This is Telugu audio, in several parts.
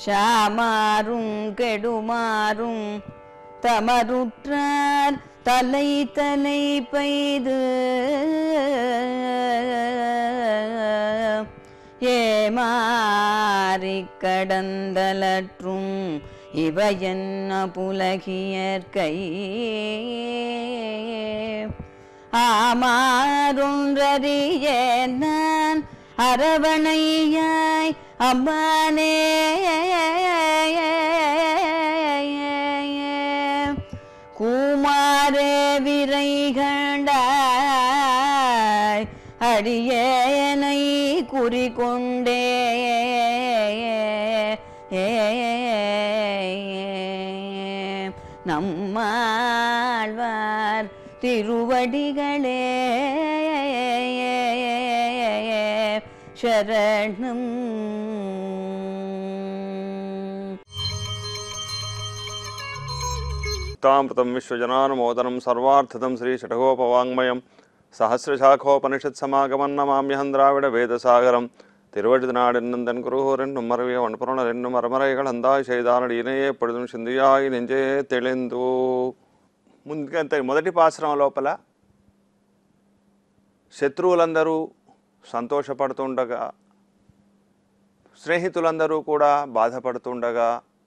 ஷாமாறும் கெடுமாறும் தமருற்றார் தலை தலை பெய்து ஏமாறிக் கடந்தலற்றும் இவையன்ன புலகியற்கை ஆமாறொன்றறியேன் நான் அரவணையாய் அம்மானே கூமாரே விரை கண்டாய் அடியேனை குறிகொண்டே நம்மாழ்வார் திருவடிகளே சரணம் తామృతం విశ్వజనానుమోదనం సర్వార్థదం శ్రీ షటగోపవాङ्మయం சஹசிரசாகோபனிஷத் ద్రావిడ வேதசாகரம் திருவழுதினாடென்னந்தன் குருகூரன் மறவிய வன்புறன ரெண்டு மரமறைகள் అందాయి செய்தானడి ఇనయే పొడుదును సింధియాయి నింజే తెళిందు ముందుకంత మొదటి పాశ్రం లోపల శత్రువులందరూ సంతోషపడుతుండగా స్నేహితులందరూ కూడా బాధపడుతుండగా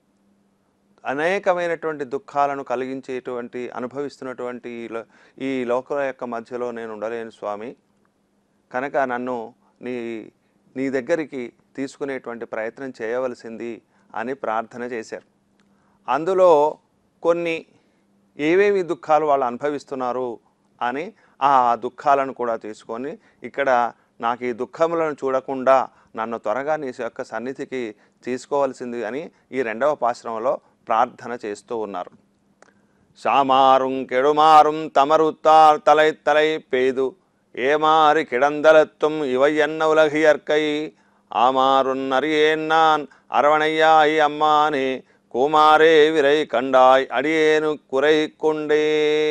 అనేకమైనటువంటి దుఃఖాలను కలిగించేటువంటి అనుభవిస్తున్నటువంటి ఈ లో- ఈ లోకల యొక్క మధ్యలో నేను ఉండలేను స్వామి కనుక నన్ను నీ నీ దగ్గరికి తీసుకునేటువంటి ప్రయత్నం చేయవలసింది అని ప్రార్థన చేశారు అందులో కొన్ని ఏవేవి దుఃఖాలు వాళ్ళు అనుభవిస్తున్నారు అని ఆ దుఃఖాలను కూడా తీసుకొని ఇక్కడ నాకు ఈ దుఃఖములను చూడకుండా నన్ను త్వరగా నీ యొక్క సన్నిధికి తీసుకోవాల్సింది అని ఈ రెండవ పాశ్రమంలో ప్రార్థన చేస్తూ ఉన్నారు சாமாறும் கெடுமாறும் தமருத்தால் தலை தலை பெய்து ஏமாறு கிடந்தலத்தும் இவை என்ன உலகியற்கை ஆமாறுன் அறியேன் நான் அரவணையாய் அம்மானே கூமாரே விரை கண்டாய் అడియేను కురై కొండే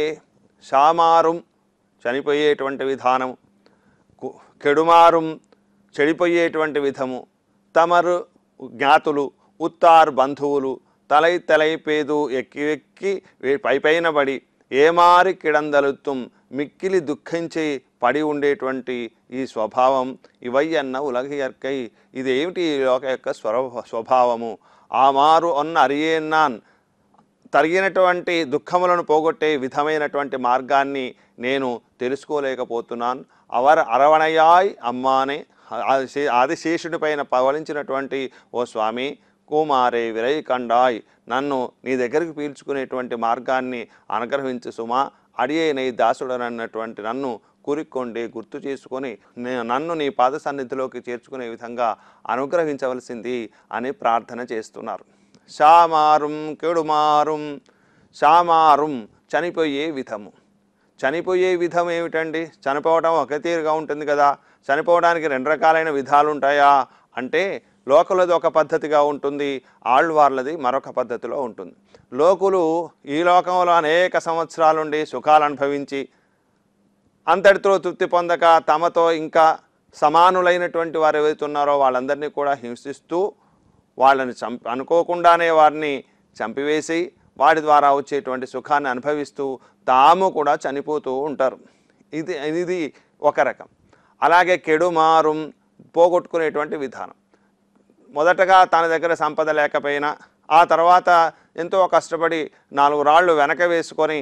షామారుం చనిపోయేటువంటి విధానం కు- కెడుమారుం చెడిపోయేటువంటి విధము తమరు జ్ఞాతులు ఉత్తార్ బంధువులు తలై తలై పేదు ఎక్కి ఎక్కి వే- పైపైన పడి ఏమారి కిడందలుత్తుం మిక్కిలి దుఃఖించి పడి ఉండేటువంటి ఈ స్వభావం ఇవయ్యన్న ఉలగియర్కై ఇదేమిటి ఈ లోక యొక్క స్వర స్వభావము ఆ మారు అన్న అరియేన్నాన్ తరిగినటువంటి దుఃఖములను పోగొట్టే విధమైనటువంటి మార్గాన్ని నేను తెలుసుకోలేకపోతున్నాను అవర్ అరవణయాయ్ అమ్మానే ఆది- ఆదిశేషుడి పైన పవలించినటువంటి ఓ స్వామి కుమారే విరై కండాయ్ నన్ను నీ దగ్గరికి పీల్చుకునేటువంటి మార్గాన్ని అనుగ్రహించు సుమా అడియేనై దాసుడనన్నటువంటి నన్ను కూరిక్కొండి గుర్తు చేసుకొని నే- నన్ను నీ పాద సన్నిధిలోకి చేర్చుకునే విధంగా అనుగ్రహించవలసింది అని ప్రార్థన చేస్తున్నారు షామారుం కెడుమారుం షామారుం చనిపోయే విధము చనిపోయే విధం ఏమిటండి చనిపోవడం ఒక తీరుగా ఉంటుంది కదా చనిపోవడానికి రెండు రకాలైన విధాలు ఉంటాయా అంటే లోకులది ఒక పద్ధతిగా ఉంటుంది ఆళ్వార్లది మరొక పద్ధతిలో ఉంటుంది లోకులు ఈ లోకంలో అనేక సంవత్సరాల నుండి సుఖాలు అనుభవించి అంతటితో తృప్తి పొందక తమతో ఇంకా సమానులైనటువంటి వారు ఎవరైతే ఉన్నారో వాళ్ళందరినీ కూడా హింసిస్తూ వాళ్ళని చంప అనుకోకుండానే వారిని చంపివేసి వాటి ద్వారా వచ్చేటువంటి సుఖాన్ని అనుభవిస్తూ తాము కూడా చనిపోతూ ఉంటారు ఇది ఇది ఒక రకం అలాగే కెడుమారుం పోగొట్టుకునేటువంటి విధానం మొదటగా తన దగ్గర సంపద లేకపోయినా ఆ తర్వాత ఎంతో కష్టపడి నాలుగు రాళ్ళు వెనక వేసుకొని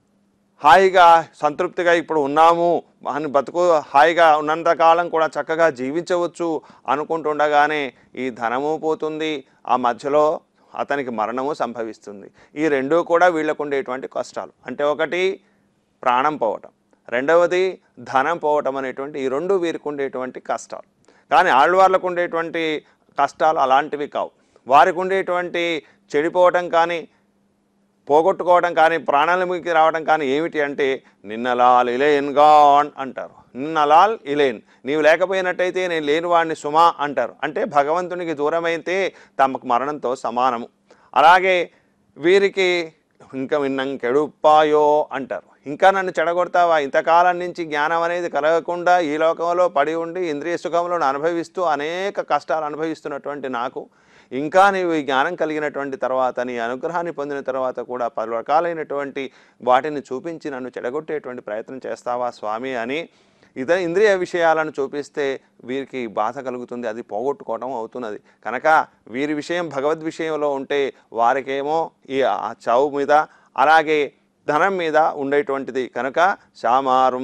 హాయిగా సంతృప్తిగా ఇప్పుడు ఉన్నాము అని బతుకు హాయిగా ఉన్నంతకాలం కూడా చక్కగా జీవించవచ్చు అనుకుంటుండగానే ఈ ధనము పోతుంది ఆ మధ్యలో అతనికి మరణము సంభవిస్తుంది ఈ రెండూ కూడా వీళ్ళకు ఉండేటువంటి కష్టాలు అంటే ఒకటి ప్రాణం పోవటం రెండవది ధనం పోవటం అనేటువంటి ఈ రెండు వీరికి ఉండేటువంటి కష్టాలు కానీ ఆళ్వార్లకు ఉండేటువంటి కష్టాలు అలాంటివి కావు వారికి ఉండేటువంటి చెడిపోవటం కానీ పోగొట్టుకోవడం కానీ ప్రాణాలకి రావడం కానీ ఏమిటి అంటే నిన్నలాల్ ఇలేన్ గాన్ అంటారు నిన్నలాల్ ఇలేన్ నీవు లేకపోయినట్టయితే నేను లేని వాడిని సుమా అంటారు అంటే భగవంతునికి దూరమైతే తమకు మరణంతో సమానము అలాగే వీరికి ఇంకా విన్నం కెడుపాయో అంటారు ఇంకా నన్ను చెడగొడతావా ఇంతకాలం నుంచి జ్ఞానం అనేది కలగకుండా ఈ లోకంలో పడి ఉండి ఇంద్రియ సుఖంలో అనుభవిస్తూ అనేక కష్టాలు అనుభవిస్తున్నటువంటి నాకు ఇంకా నీవు ఈ జ్ఞానం కలిగినటువంటి తర్వాత నీ అనుగ్రహాన్ని పొందిన తర్వాత కూడా పలు రకాలైనటువంటి వాటిని చూపించి నన్ను చెడగొట్టేటువంటి ప్రయత్నం చేస్తావా స్వామి అని ఇతర ఇంద్రియ విషయాలను చూపిస్తే వీరికి బాధ కలుగుతుంది అది పోగొట్టుకోవడం అవుతున్నది కనుక వీరి విషయం భగవద్ విషయంలో ఉంటే వారికేమో ఈ ఆ చావు మీద అలాగే ధనం మీద ఉండేటువంటిది కనుక శామారం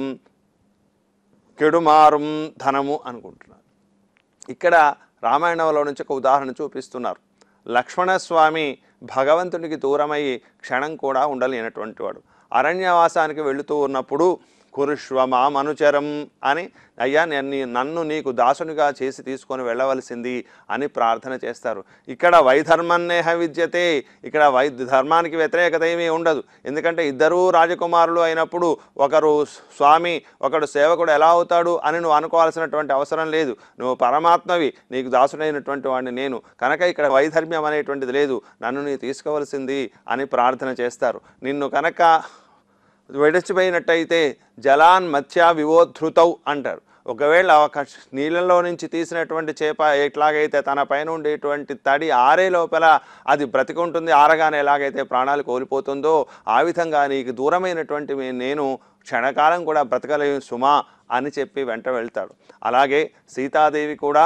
కెడుమారం ధనము అనుకుంటున్నారు ఇక్కడ రామాయణంలో నుంచి ఒక ఉదాహరణ చూపిస్తున్నారు లక్ష్మణస్వామి భగవంతునికి దూరమై క్షణం కూడా ఉండలేనటువంటి వాడు అరణ్యవాసానికి వెళుతూ ఉన్నప్పుడు కురుష్వ మాం అనుచరం అని అయ్యా నేను నీ- నన్ను నీకు దాసునిగా చేసి తీసుకొని వెళ్ళవలసింది అని ప్రార్థన చేస్తారు ఇక్కడ వైధర్మన్నేహ విద్యతే ఇక్కడ వై ధర్మానికి వ్యతిరేకత ఏమీ ఉండదు ఎందుకంటే ఇద్దరూ రాజకుమారులు అయినప్పుడు ఒకరు స్వామి ఒకడు సేవకుడు ఎలా అవుతాడు అని నువ్వు అనుకోవాల్సినటువంటి అవసరం లేదు నువ్వు పరమాత్మవి నీకు దాసుడైనటువంటి వాడిని నేను కనుక ఇక్కడ వైధర్మ్యం అనేటువంటిది లేదు నన్ను నీ తీసుకోవలసింది అని ప్రార్థన చేస్తారు నిన్ను కనుక వెడిచిపోయినట్టయితే జలాన్ మత్స్య వివోద్ధృతౌ అంటారు ఒకవేళ ఒక నీళ్ళలో నుంచి తీసినటువంటి చేప ఎట్లాగైతే తన పైన ఉండేటువంటి తడి ఆరే లోపల అది బ్రతికుంటుంది ఆరగానే ఎలాగైతే ప్రాణాలు కోల్పోతుందో ఆ విధంగా నీకు దూరమైనటువంటి మీ- నేను క్షణకాలం కూడా బ్రతకలేను సుమా అని చెప్పి వెంట వెళ్తాడు అలాగే సీతాదేవి కూడా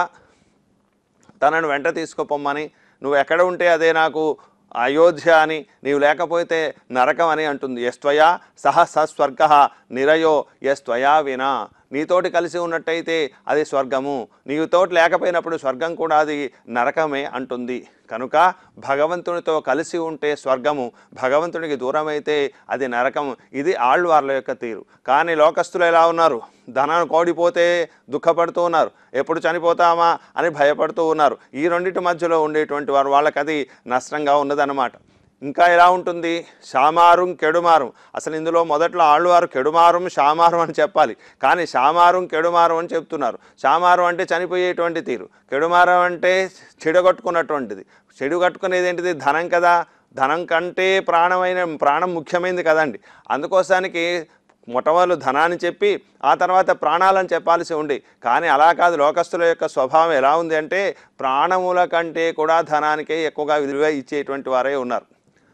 తనను వెంట తీసుకుపోమ్మని నువ్వు ఎక్కడ ఉంటే అదే నాకు అయోధ్య అని నీవు లేకపోతే నరకం అని అంటుంది ఎస్త్వయా సహ సస్వర్గ నిరయో ఎస్త్వయా వినా నీతోటి కలిసి ఉన్నట్టయితే అది స్వర్గము నీతోటి లేకపోయినప్పుడు స్వర్గం కూడా అది నరకమే అంటుంది కనుక భగవంతునితో కలిసి ఉంటే స్వర్గము భగవంతునికి దూరమైతే అది నరకము ఇది ఆళ్వార్ల యొక్క తీరు కానీ లోకస్తులు ఎలా ఉన్నారు ధనాన్ని కోడిపోతే దుఃఖపడుతూ ఉన్నారు ఎప్పుడు చనిపోతామా అని భయపడుతూ ఉన్నారు ఈ రెండింటి మధ్యలో ఉండేటువంటి వారు వాళ్ళకి అది నష్టంగా ఉన్నదన్నమాట ఇంకా ఎలా ఉంటుంది శామారం కెడుమారం అసలు ఇందులో మొదట్లో ఆళ్ళవారు కెడుమారం శామారం అని చెప్పాలి కానీ శామారం కెడుమారం అని చెప్తున్నారు శామారం అంటే చనిపోయేటువంటి తీరు కెడుమారం అంటే చెడగొట్టుకున్నటువంటిది చెడు కట్టుకునేది ఏంటిది ధనం కదా ధనం కంటే ప్రాణమైన ప్రాణం ముఖ్యమైనది కదండి అందుకోసానికి మొట్టమొదలు ధనాన్ని చెప్పి ఆ తర్వాత ప్రాణాలని చెప్పాల్సి ఉండి కానీ అలా కాదు లోకస్తుల యొక్క స్వభావం ఎలా ఉంది అంటే ప్రాణముల కంటే కూడా ధనానికే ఎక్కువగా విలువ ఇచ్చేటువంటి వారే ఉన్నారు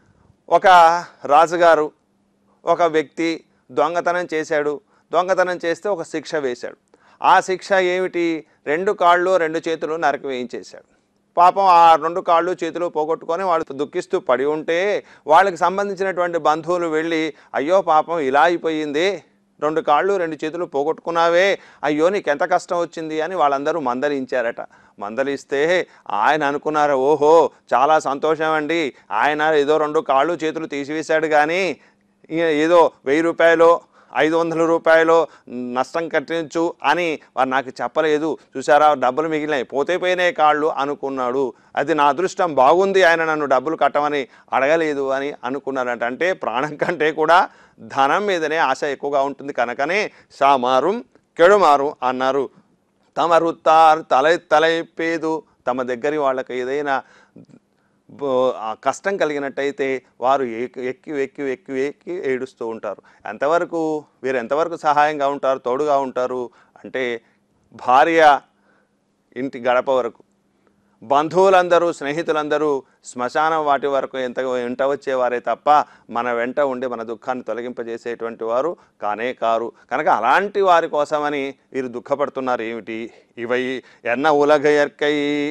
ఒక రాజుగారు ఒక వ్యక్తి దొంగతనం చేశాడు దొంగతనం చేస్తే ఒక శిక్ష వేశాడు ఆ శిక్ష ఏమిటి రెండు కాళ్ళు రెండు చేతులు నరికి వేయించేశాడు పాపం ఆ రెండు కాళ్ళు చేతులు పోగొట్టుకొని వాళ్ళు దుఃఖిస్తూ పడి ఉంటే వాళ్ళకి సంబంధించినటువంటి బంధువులు వెళ్ళి అయ్యో పాపం ఇలా అయిపోయింది రెండు కాళ్ళు రెండు చేతులు పోగొట్టుకున్నావే అయ్యో నీకు ఎంత కష్టం వచ్చింది అని వాళ్ళందరూ మందలించారట మందలిస్తే ఆయన అనుకున్నారు ఓహో చాలా సంతోషం అండి ఆయన ఏదో రెండు కాళ్ళు చేతులు తీసివేశాడు కానీ ఈ- ఏదో వెయ్యి రూపాయలు ఐదు వందల రూపాయలు నష్టం కట్టించు అని వారు నాకు చెప్పలేదు చూసారా డబ్బులు మిగిలినాయి పోతే పోయినాయి కాళ్ళు అనుకున్నాడు అది నా అదృష్టం బాగుంది ఆయన నన్ను డబ్బులు కట్టమని అడగలేదు అని అనుకున్నారంట అంటే ప్రాణం కంటే కూడా ధనం మీదనే ఆశ ఎక్కువగా ఉంటుంది కనుకనే సామారం కెడుమారు అన్నారు తమ రుత్తార్ తలై తలైపేదు తమ దగ్గరి వాళ్ళకి ఏదైనా బో- ఆ కష్టం కలిగినట్టయితే వారు ఎక్కి ఎక్కి ఎక్కి ఎక్కి ఎక్కి ఏడుస్తూ ఉంటారు ఎంతవరకు వీరు ఎంతవరకు సహాయంగా ఉంటారు తోడుగా ఉంటారు అంటే భార్య ఇంటి గడప వరకు బంధువులందరూ స్నేహితులందరూ శ్మశానం వాటి వరకు ఎంత వెంట వచ్చేవారే తప్ప మన వెంట ఉండి మన దుఃఖాన్ని తొలగింపజేసేటువంటి వారు కానే కారు కనుక అలాంటి వారి కోసమని వీరు దుఃఖపడుతున్నారు ఏమిటి ఇవై ఎన్న ఉలగయర్కై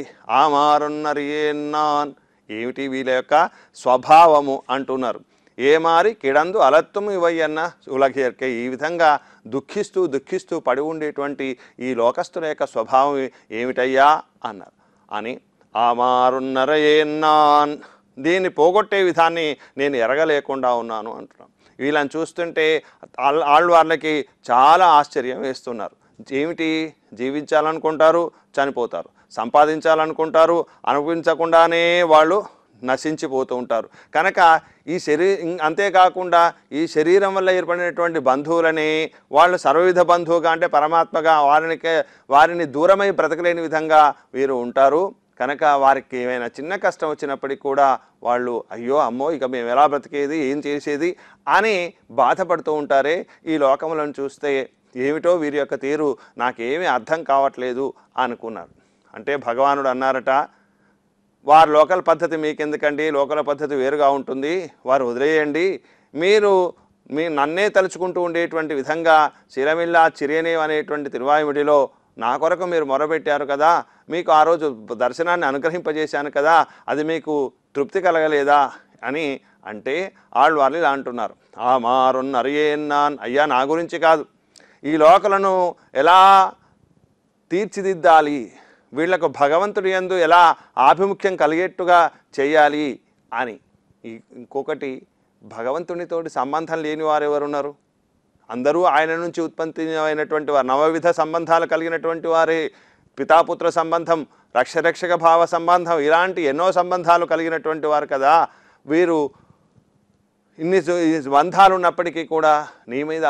ఆమారున్నరియేన్నాన్ ఏమిటి వీళ్ళ యొక్క స్వభావము అంటున్నారు ఏ మారి కిడందు అలత్తుము ఇవయ్యన్న ఉలగయర్కై ఈ విధంగా దుఃఖిస్తూ దుఃఖిస్తూ పడి ఉండేటువంటి ఈ లోకస్తుల యొక్క స్వభావం ఏమిటయ్యా అన్నారు అని ఆమారున్నరయేన్నాన్ దీన్ని పోగొట్టే విధాన్ని నేను ఎరగలేకుండా ఉన్నాను అంటున్నాను వీళ్ళని చూస్తుంటే ఆళ్ ఆళ్వార్లకి చాలా ఆశ్చర్యం వేస్తున్నారు ఏమిటి జీవించాలనుకుంటారు చనిపోతారు సంపాదించాలనుకుంటారు అనుభవించకుండానే వాళ్ళు నశించిపోతూ ఉంటారు కనుక ఈ శరీ ఇం- అంతేకాకుండా ఈ శరీరం వల్ల ఏర్పడినటువంటి బంధువులని వాళ్ళు సర్వవిధ బంధువుగా అంటే పరమాత్మగా వారిని వారిని దూరమై బ్రతకలేని విధంగా వీరు ఉంటారు కనుక వారికి ఏమైనా చిన్న కష్టం వచ్చినప్పటికీ కూడా వాళ్ళు అయ్యో అమ్మో ఇక మేము ఎలా బ్రతికేది ఏం చేసేది అని బాధపడుతూ ఉంటారే ఈ లోకములను చూస్తే ఏమిటో వీరి యొక్క తీరు నాకేమీ అర్థం కావట్లేదు అనుకున్నారు అంటే భగవానుడు అన్నారట వారి లోకల్ పద్ధతి మీకెందుకండి లోకల్ పద్ధతి వేరుగా ఉంటుంది వారు వదిలేయండి మీరు మీ నన్నే తలుచుకుంటూ ఉండేటువంటి విధంగా చిరమిల్లా చిరియనేవ్ అనేటువంటి తిరువాయుడిలో నా కొరకు మీరు మొరబెట్టారు కదా మీకు ఆ రోజు దర్శనాన్ని అనుగ్రహింపజేశాను కదా అది మీకు తృప్తి కలగలేదా అని అంటే వాళ్ళు వాళ్ళు ఇలా అంటున్నారు ఆ మారున్న అరియేన్నాన్ అయ్యా నా గురించి కాదు ఈ లోకలను ఎలా తీర్చిదిద్దాలి వీళ్లకు భగవంతుడి యందు ఎలా ఆభిముఖ్యం కలిగేట్టుగా చేయాలి అని ఈ- ఇంకొకటి భగవంతునితోటి సంబంధం లేని వారు ఎవరున్నారు అందరూ ఆయన నుంచి ఉత్పత్తి అయినటువంటి వారు నవవిధ సంబంధాలు కలిగినటువంటి వారే పితాపుత్ర సంబంధం రక్షరక్షక భావ సంబంధం ఇలాంటి ఎన్నో సంబంధాలు కలిగినటువంటి వారు కదా వీరు ఇన్ని సు- ఈ బంధాలు ఉన్నప్పటికీ కూడా నీ మీద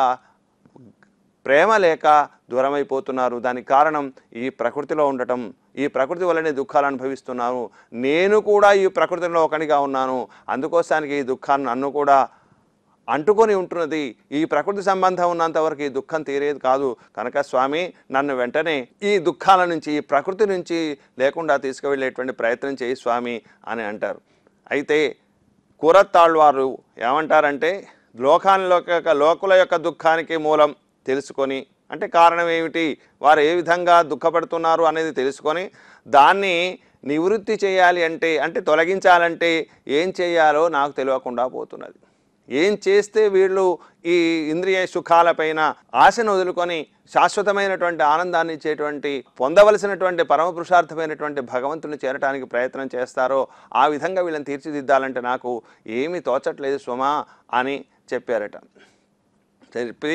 ప్రేమ లేక దూరమైపోతున్నారు దానికి కారణం ఈ ప్రకృతిలో ఉండటం ఈ ప్రకృతి వల్లనే దుఃఖాలు అనుభవిస్తున్నాను నేను కూడా ఈ ప్రకృతిలో ఒకనిగా ఉన్నాను అందుకోసానికి ఈ దుఃఖాన్ని నన్ను కూడా అంటుకొని ఉంటున్నది ఈ ప్రకృతి సంబంధం ఉన్నంత వరకు ఈ దుఃఖం తీరేది కాదు కనుక స్వామి నన్ను వెంటనే ఈ దుఃఖాల నుంచి ఈ ప్రకృతి నుంచి లేకుండా తీసుకువెళ్ళేటువంటి ప్రయత్నం చేయి స్వామి అని అంటారు అయితే కూరత్తాళ్వారు ఏమంటారంటే లోకాల యొక్క లోకుల యొక్క దుఃఖానికి మూలం తెలుసుకొని అంటే కారణం ఏమిటి వారు ఏ విధంగా దుఃఖపడుతున్నారు అనేది తెలుసుకొని దాన్ని నివృత్తి చేయాలి అంటే అంటే తొలగించాలంటే ఏం చేయాలో నాకు తెలియకుండా పోతున్నది ఏం చేస్తే వీళ్ళు ఈ ఇంద్రియ సుఖాలపైన ఆశను వదులుకొని శాశ్వతమైనటువంటి ఆనందాన్ని ఇచ్చేటువంటి పొందవలసినటువంటి పరమ పురుషార్థమైనటువంటి భగవంతుని చేరటానికి ప్రయత్నం చేస్తారో ఆ విధంగా వీళ్ళని తీర్చిదిద్దాలంటే నాకు ఏమీ తోచట్లేదు సుమా అని చెప్పారట చెప్పి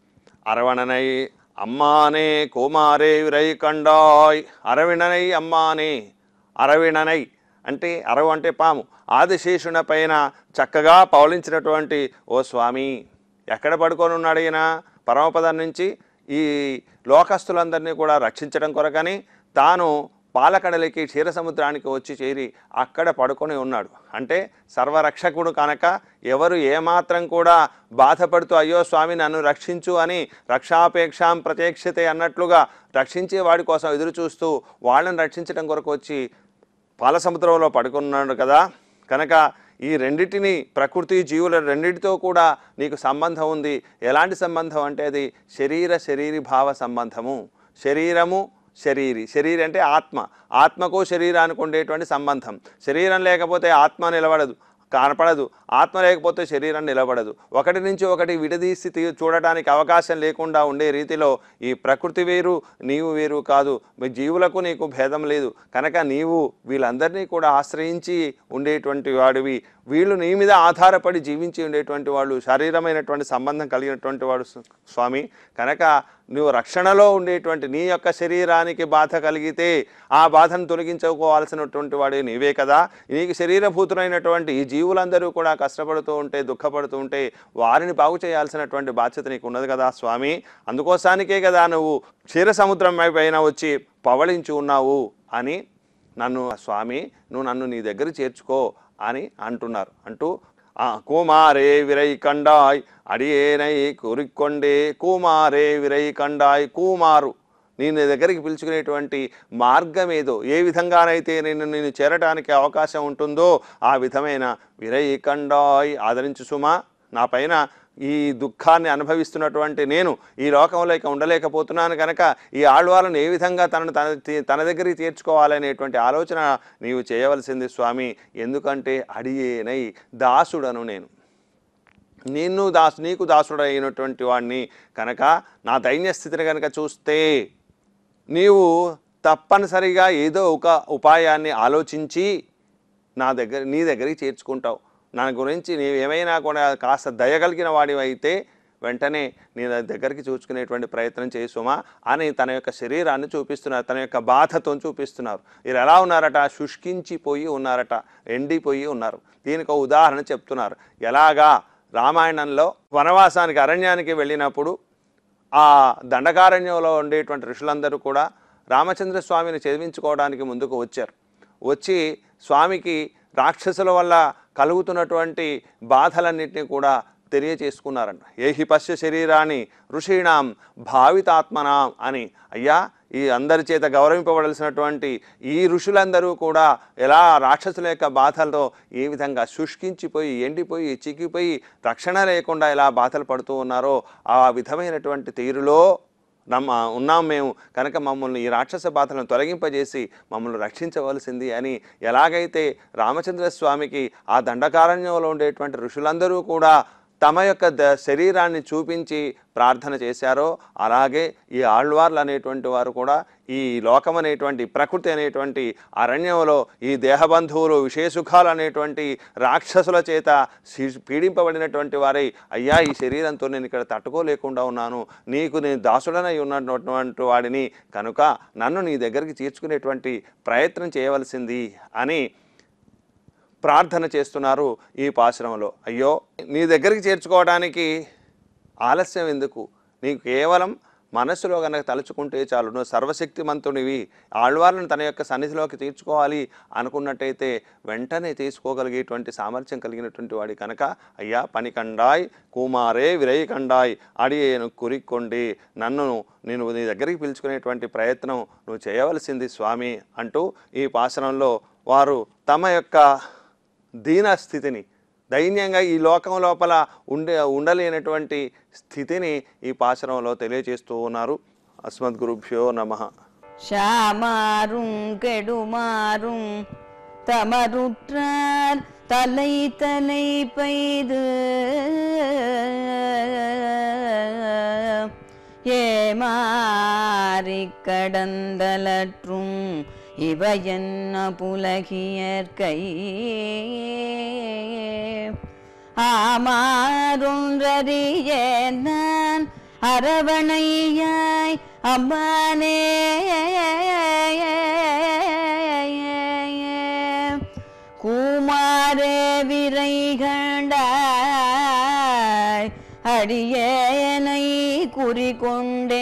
అరవణనై అమ్మానే కుమారే విరై కండాయ్ అరవిణనై అమ్మానే అరవిణనై అంటే అరవు అంటే పాము ఆదిశేషుని పైన చక్కగా పౌలించినటువంటి ఓ స్వామి ఎక్కడ పడుకొని ఉన్నాడు ఈయన పరమపదం నుంచి ఈ లోకస్తులందరినీ కూడా రక్షించడం కొరకని తాను పాలకడలికి క్షీర సముద్రానికి వచ్చి చేరి అక్కడ పడుకొని ఉన్నాడు అంటే సర్వరక్షకుడు కనుక ఎవరు ఏమాత్రం కూడా బాధపడుతూ అయ్యో స్వామి నన్ను రక్షించు అని రక్షాపేక్షాం ప్రత్యక్షతే అన్నట్లుగా రక్షించే వాడి కోసం ఎదురు చూస్తూ వాళ్ళని రక్షించడం కొరకు వచ్చి పాల సముద్రంలో పడుకున్నాడు కదా కనుక ఈ రెండిటిని ప్రకృతి జీవుల రెండిటితో కూడా నీకు సంబంధం ఉంది ఎలాంటి సంబంధం అంటే అది శరీర శరీరి భావ సంబంధము శరీరము శరీరి శరీరం అంటే ఆత్మ ఆత్మకు శరీరానికి ఉండేటువంటి సంబంధం శరీరం లేకపోతే ఆత్మ నిలబడదు కనపడదు ఆత్మ లేకపోతే శరీరం నిలబడదు ఒకటి నుంచి ఒకటి విడదీసి తీ- చూడటానికి అవకాశం లేకుండా ఉండే రీతిలో ఈ ప్రకృతి వేరు నీవు వేరు కాదు మీ జీవులకు నీకు భేదం లేదు కనుక నీవు వీళ్ళందరినీ కూడా ఆశ్రయించి ఉండేటువంటి వాడివి వీళ్ళు నీ మీద ఆధారపడి జీవించి ఉండేటువంటి వాళ్ళు శారీరమైనటువంటి సంబంధం కలిగినటువంటి వాడు స్- స్వామి కనుక నువ్వు రక్షణలో ఉండేటువంటి నీ యొక్క శరీరానికి బాధ కలిగితే ఆ బాధను తొలగించుకోవాల్సినటువంటి వాడు నీవే కదా నీకు శరీరభూతులైనటువంటి ఈ జీవులందరూ కూడా కష్టపడుతూ ఉంటే దుఃఖపడుతూ ఉంటే వారిని బాగు చేయాల్సినటువంటి బాధ్యత నీకు ఉన్నది కదా స్వామి అందుకోసానికే కదా నువ్వు క్షీర సముద్రం పైన వచ్చి పవళించి ఉన్నావు అని నన్ను స్వామి నువ్వు నన్ను నీ దగ్గర చేర్చుకో అని అంటున్నారు అంటూ ఆ కుమారే విరై కండాయ్ అడియేనై కురికొండే కుమారే విరై కండాయ్ కుమారు నేను దగ్గరికి పిలుచుకునేటువంటి మార్గం ఏదో ఏ విధంగానైతే నేను నేను చేరటానికి అవకాశం ఉంటుందో ఆ విధమైన విరై కండాయ్ ఆదరించు సుమా నా పైన ఈ దుఃఖాన్ని అనుభవిస్తున్నటువంటి నేను ఈ లోకంలో ఇక ఉండలేకపోతున్నాను కనుక ఈ ఆళ్వాలను ఏ విధంగా తనను తన తన దగ్గరికి తీర్చుకోవాలనేటువంటి ఆలోచన నీవు చేయవలసింది స్వామి ఎందుకంటే అడియేనై దాసుడను నేను నిన్ను దాసు నీకు దాసుడు అయినటువంటి వాడిని కనుక నా దైన్య స్థితిని కనుక చూస్తే నీవు తప్పనిసరిగా ఏదో ఒక ఉపాయాన్ని ఆలోచించి నా దగ్గర నీ దగ్గరికి చేర్చుకుంటావు నా గురించి నీవు ఏమైనా కూడా కాస్త దయగలిగిన వాడివైతే వెంటనే నీ దగ్గరికి చూసుకునేటువంటి ప్రయత్నం చేయి సుమా అని తన యొక్క శరీరాన్ని చూపిస్తున్నారు తన యొక్క బాధతో చూపిస్తున్నారు వీరు ఎలా ఉన్నారట శుష్కించిపోయి ఉన్నారట ఎండిపోయి ఉన్నారు దీనికి ఒక ఉదాహరణ చెప్తున్నారు ఎలాగా రామాయణంలో వనవాసానికి అరణ్యానికి వెళ్ళినప్పుడు ఆ దండకారణ్యంలో ఉండేటువంటి ఋషులందరూ కూడా రామచంద్ర స్వామిని చదివించుకోవడానికి ముందుకు వచ్చారు వచ్చి స్వామికి రాక్షసుల వల్ల కలుగుతున్నటువంటి బాధలన్నింటినీ కూడా తెలియచేసుకున్నారంట ఏహి పశ్య శరీరాన్ని ఋషీణాం భావితాత్మనాం అని అయ్యా ఈ అందరి చేత గౌరవింపబడాల్సినటువంటి ఈ ఋషులందరూ కూడా ఎలా రాక్షసుల యొక్క బాధలతో ఏ విధంగా శుష్కించిపోయి ఎండిపోయి చిక్కిపోయి రక్షణ లేకుండా ఎలా బాధలు పడుతూ ఉన్నారో ఆ విధమైనటువంటి తీరులో నమ్మ ఉన్నాం మేము కనుక మమ్మల్ని ఈ రాక్షస బాధలను తొలగింపజేసి మమ్మల్ని రక్షించవలసింది అని ఎలాగైతే రామచంద్ర స్వామికి ఆ దండకారణ్యంలో ఉండేటువంటి ఋషులందరూ కూడా తమ యొక్క ద శరీరాన్ని చూపించి ప్రార్థన చేశారో అలాగే ఈ ఆళ్వార్లు అనేటువంటి వారు కూడా ఈ లోకం అనేటువంటి ప్రకృతి అనేటువంటి అరణ్యంలో ఈ దేహబంధువులు విషయసుఖాలు అనేటువంటి రాక్షసుల చేత శి- పీడింపబడినటువంటి వారై అయ్యా ఈ శరీరంతో నేను ఇక్కడ తట్టుకోలేకుండా ఉన్నాను నీకు నేను దాసుడనై ఉన్నటువంటి వాడిని కనుక నన్ను నీ దగ్గరికి తీర్చుకునేటువంటి ప్రయత్నం చేయవలసింది అని ప్రార్థన చేస్తున్నారు ఈ పాశ్రమంలో అయ్యో నీ దగ్గరికి చేర్చుకోవడానికి ఆలస్యం ఎందుకు నీకు కేవలం మనస్సులో కనుక తలుచుకుంటే చాలు నువ్వు సర్వశక్తిమంతునివి ఆళ్వార్లను తన యొక్క సన్నిధిలోకి తీర్చుకోవాలి అనుకున్నట్టయితే వెంటనే తీసుకోగలిగేటువంటి సామర్థ్యం కలిగినటువంటి వాడి కనుక అయ్యా పనికండాయ్ కుమారే విరయకండాయ్ అడియేను కురిక్కొండి నన్ను నేను నీ దగ్గరికి పిలుచుకునేటువంటి ప్రయత్నం నువ్వు చేయవలసింది స్వామి అంటూ ఈ పాసనంలో వారు తమ యొక్క దీన స్థితిని దైన్యంగా ఈ లోకం లోపల ఉండే ఉండలేనటువంటి స్థితిని ఈ పాశరంలో తెలియజేస్తూ ఉన్నారు అస్మద్ గురుభ్యో నమ ஷாமாறும் கெடுமாறும் தமருற்றார் தலை தலை பெய்து ஏமாறிக் கடந்தலற்றும் இவையன்ன புலகியற்கை ஆமாறொன்றறியேன் நான் அரவணையாய் அம்மானே கூமாரே விரை கண்டாய் அடியேனை குறிக்கொண்டே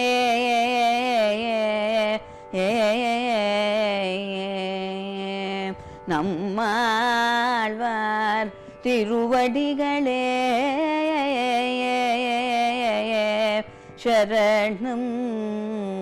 நம்மாழ்வார் திருவடிகளே சரணம்